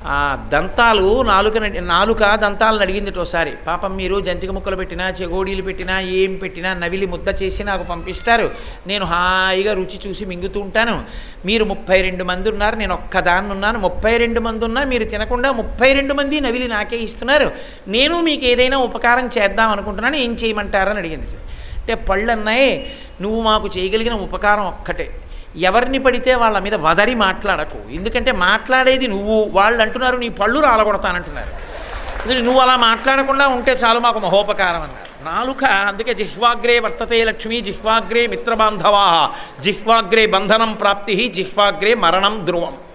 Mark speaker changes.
Speaker 1: ఆ దంతాలు నాలుక నాలుక దంతాలను అడిగింది ఒకసారి పాపం మీరు జంతిక ముక్కలు పెట్టినా చెగోడీలు పెట్టినా ఏం పెట్టినా నవిలి ముద్ద చేసి నాకు పంపిస్తారు నేను హాయిగా రుచి చూసి మింగుతూ ఉంటాను మీరు ముప్పై రెండు మంది ఉన్నారు నేను ఒక్కదాన్ని ఉన్నాను ముప్పై రెండు మంది ఉన్నా మీరు తినకుండా ముప్పై రెండు మంది నవిలి నాకే ఇస్తున్నారు నేను మీకు ఏదైనా ఉపకారం చేద్దాం అనుకుంటున్నాను ఏం చేయమంటారని అడిగింది అంటే పళ్ళు అన్నాయి నువ్వు మాకు చేయగలిగిన ఉపకారం ఒక్కటే ఎవరిని పడితే వాళ్ళ మీద వదరి మాట్లాడకు ఎందుకంటే మాట్లాడేది నువ్వు వాళ్ళు అంటున్నారు నీ పళ్ళు రాలగొడతానంటున్నారు అందుకే నువ్వు అలా మాట్లాడకుండా ఉంటే చాలు మాకు మహోపకారం అన్నారు నాలుక అందుకే జిహ్వాగ్రే వర్తతే లక్ష్మి జిహ్వాగ్రే మిత్రబాంధవా జిహ్వాగ్రే బంధనం ప్రాప్తి జిహ్వాగ్రే మరణం ధ్రువం